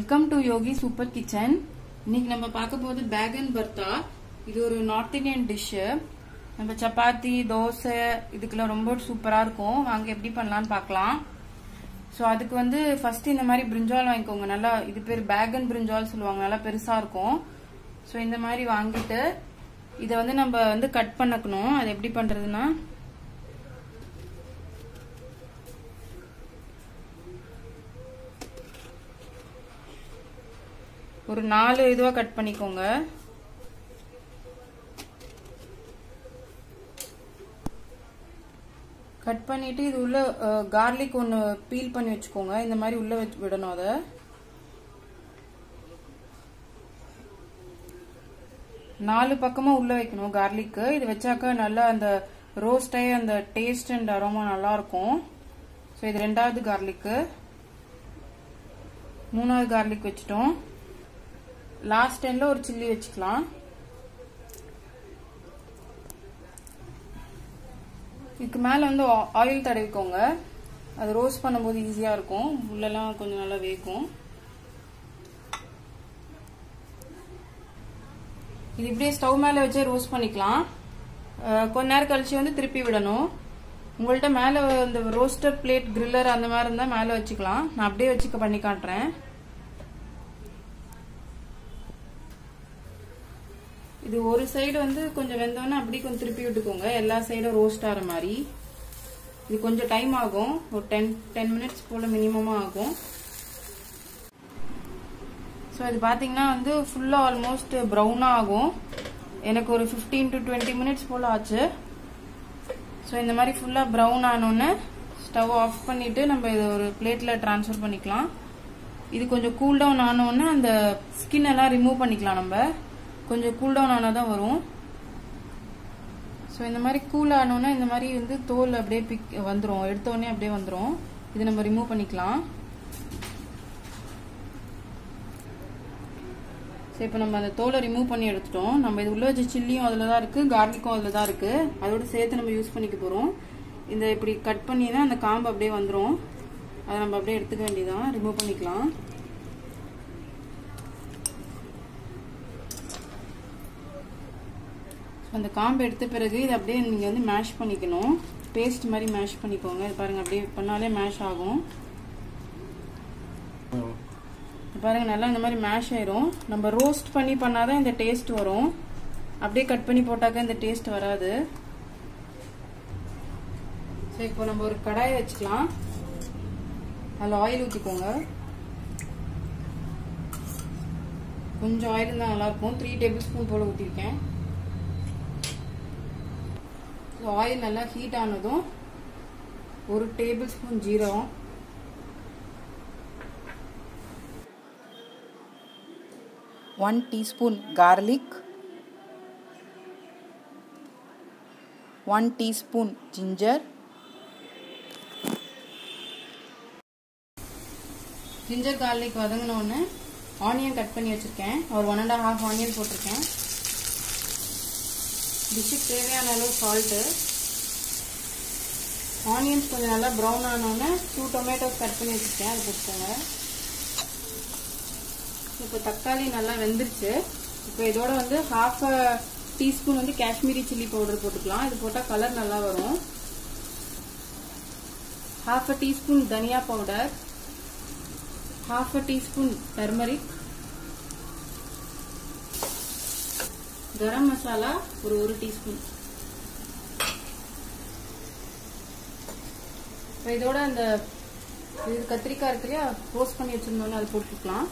welcome to Yogi super kitchen இன்னைக்கு நம்ம பார்க்க போகுது பேகன் பர்த்தா இது ஒரு நார்த் இந்தியன் டிஷ்ஷு நம்ம சப்பாத்தி தோசை இதுக்கெல்லாம் ரொம்ப சூப்பரா இருக்கும் வாங்க எப்படி பண்ணலாம்னு பார்க்கலாம் ஸோ அதுக்கு வந்து ஃபர்ஸ்ட் இந்த மாதிரி பிரிஞ்சால் வாங்கிக்கோங்க நல்லா இது பேர் பேகன் பிரிஞ்சால் சொல்லுவாங்க நல்லா பெருசா இருக்கும் ஸோ இந்த மாதிரி வாங்கிட்டு இதை வந்து நம்ம வந்து கட் பண்ணக்கணும் அது எப்படி பண்றதுன்னா ஒரு நாலு இதுவா கட் பண்ணிக்கோங்க கட் பண்ணிட்டு இது உள்ள கார்லிக் ஒன்று பீல் பண்ணி வச்சுக்கோங்க இந்த மாதிரி உள்ள வச்சு விடணும் அதை நாலு பக்கமா உள்ள வைக்கணும் கார்லிக்கு இது வச்சாக்க நல்லா அந்த ரோஸ்ட் ஆகி அந்த டேஸ்ட் அண்ட் அரோமா நல்லா இருக்கும் ஸோ இது ரெண்டாவது கார்லிக்கு மூணாவது கார்லிக் வச்சுட்டோம் லாஸ்ட் டைம்ல ஒரு சில்லி வச்சுக்கலாம் இதுக்கு மேல வந்து ஆயில் தடவிக்கோங்க அது ரோஸ்ட் பண்ணும்போது ஈஸியா இருக்கும் உள்ளெல்லாம் கொஞ்சம் நல்லா வேகும் இது இப்படியே ஸ்டவ் மேல வச்சே ரோஸ்ட் பண்ணிக்கலாம் கொஞ்ச நேரம் கழிச்சு வந்து திருப்பி விடணும் உங்கள்கிட்ட மேல இந்த ரோஸ்டர் பிளேட் கிரில்லர் அந்த மாதிரி இருந்தா மேல வச்சுக்கலாம் நான் அப்படியே வச்சுக்க பண்ணி காட்டுறேன் இது ஒரு சைடு வந்து கொஞ்சம் வெந்தோன்னே அப்படியே கொஞ்சம் திருப்பி விட்டுக்கோங்க எல்லா சைடும் ரோஸ்ட் ஆகிற மாதிரி இது கொஞ்சம் டைம் ஆகும் ஒரு டென் டென் மினிட்ஸ் போல் மினிமமாக ஆகும் ஸோ இது பார்த்தீங்கன்னா வந்து ஃபுல்லாக ஆல்மோஸ்ட் ப்ரௌனாக ஆகும் எனக்கு ஒரு ஃபிஃப்டீன் டு டுவெண்ட்டி மினிட்ஸ் போல் ஆச்சு ஸோ இந்த மாதிரி ஃபுல்லாக ப்ரௌன் ஆனோன்னு ஸ்டவ் ஆஃப் பண்ணிட்டு நம்ம இதை ஒரு பிளேட்டில் ட்ரான்ஸ்ஃபர் பண்ணிக்கலாம் இது கொஞ்சம் கூல் டவுன் ஆனோன்னு அந்த ஸ்கின் எல்லாம் ரிமூவ் பண்ணிக்கலாம் நம்ம கொஞ்சம் கூல் டவுன் ஆனால் தான் வரும் ஸோ இந்த மாதிரி கூல் ஆனோன்னா இந்த மாதிரி வந்து தோல் அப்படியே பிக் வந்துடும் எடுத்தோடனே அப்படியே வந்துடும் இது நம்ம ரிமூவ் பண்ணிக்கலாம் ஸோ இப்போ நம்ம அந்த தோலை ரிமூவ் பண்ணி எடுத்துட்டோம் நம்ம இது உள்ள வச்ச சில்லியும் அதில் தான் இருக்குது கார்லிக்கும் அதில் தான் இருக்குது அதோட சேர்த்து நம்ம யூஸ் பண்ணிக்க போகிறோம் இந்த இப்படி கட் பண்ணினா அந்த காம்பு அப்படியே வந்துடும் அதை நம்ம அப்படியே எடுத்துக்க வேண்டியதான் ரிமூவ் பண்ணிக்கலாம் அந்த காம்பு எடுத்த பிறகு இதை அப்படியே நீங்கள் வந்து மேஷ் பண்ணிக்கணும் பேஸ்ட் மாதிரி மேஷ் பண்ணிக்கோங்க இது பாருங்க அப்படியே பண்ணாலே மேஷ் ஆகும் பாருங்க நல்லா இந்த மாதிரி மேஷ் ஆயிரும் நம்ம ரோஸ்ட் பண்ணி பண்ணாதான் இந்த டேஸ்ட் வரும் அப்படியே கட் பண்ணி போட்டாக்க இந்த டேஸ்ட் வராது ஸோ இப்போ நம்ம ஒரு கடாயை வச்சுக்கலாம் அதில் ஆயில் ஊற்றிக்கோங்க கொஞ்சம் ஆயில் இருந்தால் நல்லாயிருக்கும் த்ரீ டேபிள் ஸ்பூன் போல் ஊற்றிருக்கேன் ஆயில் நல்லா ஹீட் ஆனதும் ஒரு டேபிள் ஸ்பூன் ஜீரகம் one teaspoon garlic one teaspoon ginger ginger garlic வதங்கினோடனே ஆனியன் கட் பண்ணி வச்சுருக்கேன் ஒரு ஒன் அண்ட் ஹாஃப் ஆனியன் போட்டிருக்கேன் டிஷ்ஷுக்கு தேவையான அளவு சால்ட்டு ஆனியன்ஸ் கொஞ்சம் நல்லா ப்ரௌன் ஆனோடனே டூ டொமேட்டோஸ் கட் பண்ணி வச்சுருக்கேன் அது போட்டுக்கோங்க இப்போ தக்காளி நல்லா வெந்துருச்சு இப்போ இதோட வந்து ஹாஃப் டீஸ்பூன் வந்து காஷ்மீரி சில்லி பவுடர் போட்டுக்கலாம் இது போட்டால் கலர் நல்லா வரும் ஹாஃப் அ டீஸ்பூன் தனியா powder half a teaspoon turmeric garam masala ஒரு ஒரு டீஸ்பூன் இப்போ இதோட அந்த இது கத்திரிக்காய் இருக்கு இல்லையா ரோஸ்ட் பண்ணி வச்சிருந்தோம்னா அது போட்டுக்கலாம்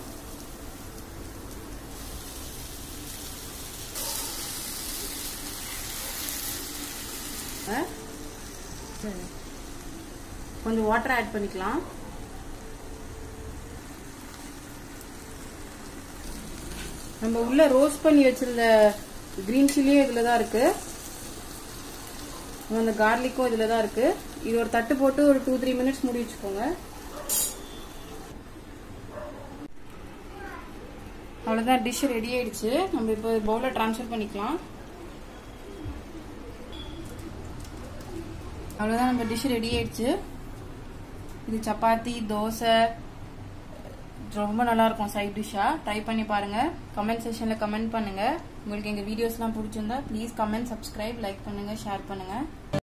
கொஞ்சம் வாட்டர் ஆட் பண்ணிக்கலாம் நம்ம உள்ள ரோஸ்ட் பண்ணி வச்சிருந்த கிரீன் சில்லியும் இதுல தான் இருக்கு அந்த கார்லிக்கும் இதுல தான் இருக்கு இது ஒரு தட்டு போட்டு ஒரு டூ த்ரீ மினிட்ஸ் மூடி வச்சுக்கோங்க அவ்வளோதான் டிஷ் ரெடி ஆயிடுச்சு நம்ம இப்போ பவுல ட்ரான்ஸ்ஃபர் பண்ணிக்கலாம் அவ்வளோதான் நம்ம டிஷ் ரெடி ஆயிடுச்சு இது சப்பாத்தி தோசை ரொம்ப நல்லா இருக்கும் சைட் டிஷ்ஷா ட்ரை பண்ணி பாருங்க கமெண்ட் செக்ஷன்ல கமெண்ட் பண்ணுங்க உங்களுக்கு எங்க வீடியோஸ்லாம் பிடிச்சிருந்தா ப்ளீஸ் கமெண்ட் சப்ஸ்கிரைப் லைக் பண்ணுங்க ஷேர் பண்ணுங்க